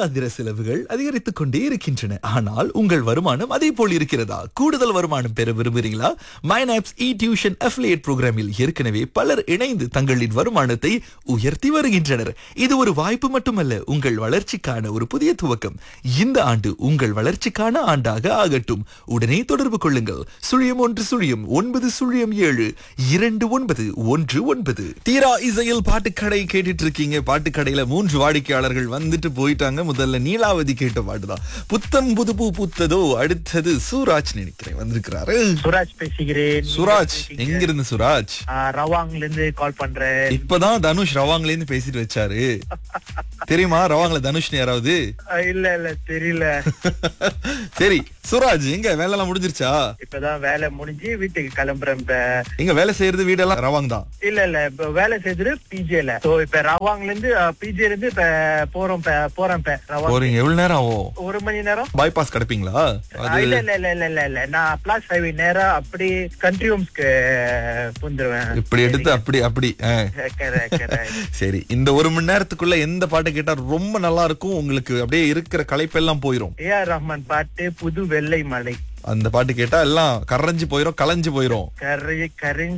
மாதாந்திர செலவுகள் அதிகரித்துக் கொண்டே இருக்கின்றன ஆனால் உங்கள் வருமானம் அதே போல் இருக்கிறதா கூடுதல் வருமானம் பெற விரும்புகிறீங்களா மைனாப்ஸ் இ டியூஷன் அஃபிலியேட் புரோகிராமில் ஏற்கனவே பலர் இணைந்து தங்களின் வருமானத்தை உயர்த்தி வருகின்றனர் இது ஒரு வாய்ப்பு மட்டுமல்ல உங்கள் வளர்ச்சிக்கான ஒரு புதிய துவக்கம் இந்த ஆண்டு உங்கள் வளர்ச்சிக்கான ஆண்டாக ஆகட்டும் உடனே தொடர்பு கொள்ளுங்கள் சுழியம் ஒன்று சுழியம் ஒன்பது சுழியம் ஏழு இரண்டு ஒன்பது ஒன்று ஒன்பது தீரா இசையில் பாட்டுக்கடை கேட்டுட்டு இருக்கீங்க பாட்டுக்கடையில மூன்று வாடிக்கையாளர்கள் வந்துட்டு போயிட்டாங்க முதல்ல நீலாவதி கேட்ட பாட்டுதான் புத்தம் புது பூ பூத்ததோ அடுத்தது சூராஜ் நினைக்கிறேன் வந்திருக்கிறாரு சுராஜ் பேசுகிறேன் சுராஜ் எங்க இருந்து சுராஜ் ஆஹ் ரவாங்ல இருந்து கால் பண்றேன் இப்பதான் தனுஷ் ரவாங்ல இருந்து பேசிட்டு வச்சாரு தெரியுமா ரவாங்ல தனுஷ்னு யாராவது ஆஹ் இல்ல இல்ல தெரியல சரி சுராஜ் எங்க வேலை எல்லாம் முடிஞ்சிருச்சா இப்பதான் வேலை முடிஞ்சு வீட்டுக்கு கிளம்புறேன் இப்ப எங்க வேலை செய்யறது வீடெல்லாம் ரவாங் தான் இல்ல இல்ல இப்ப வேலை செய்தது பிஜேல சோ இப்ப ரவாங்ல இருந்து பிஜே இருந்து இப்ப போறோம் இப்ப போறேன் இப்ப ரவாங் போறீங்க எவ்வளவு நேரம் ஆகும் ஒரு மணி நேரம் பைபாஸ் கிடைப்பீங்களா ஆஹ் இல்ல இல்ல இல்ல இல்ல இல்ல இல்ல நான் பிளாஸ் ஹைவே நேரா அப்படி கண்ட்ரி ஹோம்ஸ்க்கு புந்துருவேன் இப்படி எடுத்து அப்படி அப்படி ஆ. correct, correct. சரி இந்த ஒரு மணி நேரத்துக்குள்ள எந்த பாட்டு கேட்டா ரொம்ப நல்லா இருக்கும் உங்களுக்கு அப்படியே இருக்கிற களைப்பெல்லாம் போயிரும் ஏ ஆர் ரஹ்மான் பாட்டு புது வெள்ளை மலை அந்த பாட்டு கேட்டா எல்லாம் கரைஞ்சு போயிரும் கலைஞ்சு போயிரும் கரை கரை